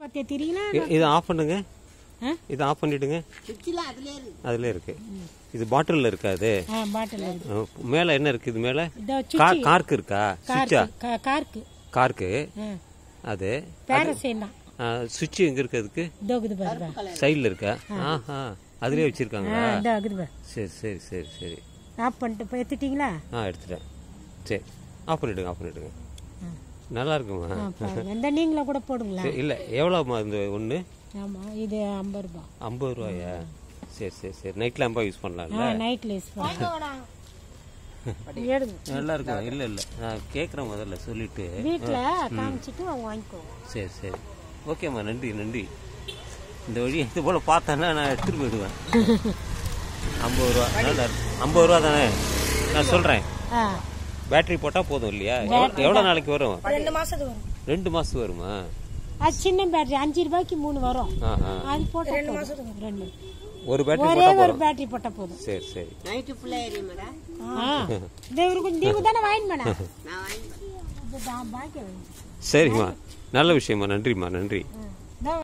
பார்த்தியா தெரியுங்களா இ- இதை ஆஃப் பண்ணுங்க ஆ? இதை ஆஃப் பண்ணிடுங்க சுவிட்சில் அதுலேயே இருக்கு அதுல இருக்கு இது பாட்டில்ல இருக்காது ஆ பாட்டில் இருக்கு மேல என்ன இருக்கு இது மேல இதோ கா- கார்க்கு இருக்கா சுவிட்சா கார்க்கு கா- கார்க்கு கார்க்கு ஆ அது பேரசைன் தான் சுவிட்ச் எங்க இருக்கு அதுக்கு இதோ இருக்குது பாருங்க சைடுல இருக்கா ஆஹா அதுலயே வச்சிருக்காங்களா ஆ இதோ இருக்குது பாரு சரி சரி சரி சரி ஆஃப் பண்ணிட்டு இப்போ எடுத்துட்டீங்களா ஆ எடுத்துட்டேன் சரி ஆஃப் பண்ணிடுங்க ஆஃப் பண்ணிடுங்க நல்லா இருக்குமா ஆ பாருங்க இந்த நீங்களும் கூட போடுங்களா சரி, இல்ல எவ்வளோமா இந்த ஒன்று ஆமாம் இது ஐம்பது ரூபா ஐம்பது ரூபாயா சரி சரி சரி நைட்ல ஐம்பது யூஸ் பண்ணலாம்ல ஆ நைட்டில் யூஸ் பண்ணுறேன் எடுங்க நல்லா இருக்கும் இல்ல இல்ல நான் கேட்குறேன் முதல்ல சொல்லிட்டு வீட்டில் காமிச்சிட்டு அவங்க வாங்கிக்கோங்க சரி சரி ஓகேம்மா நன்றி நன்றி இந்த வழி இது போல பார்த்தேன்னா நான் எடுத்துட்டு போயிடுவேன் ஐம்பது ரூபா நல்லா இருக்கு ஐம்பது ரூபா தானே நான் சொல்றேன் ஆ பேட்டரி போட்டா போதும் இல்லையா எவ்வளோ- எவ்வளவு நாளைக்கு வரும் ரெண்டு மாதத்துக்கு வரும் ரெண்டு மாசம் வருமா அது சின்ன பேட்டரி அஞ்சு ரூபாய்க்கு மூணு வரும் ஆஹா அது போட்டு ரெண்டு மாதத்துக்கு ரெண்டு ஒரு பேட்டரி ஒரே போட்டா ஒரு போதும் பேட்டரி போட்டால் போதும் சரி சரி நைட்டு ஃபுல்லாக எரியுமாடா ஆ இந்த இவருக்கு நீங்கள் தானே வாங்கி மேடம் நான் வாங்கி இது தான் பாக்கி வாங்கி சரிம்மா நல்ல விஷயமா நன்றிம்மா நன்றி ஆ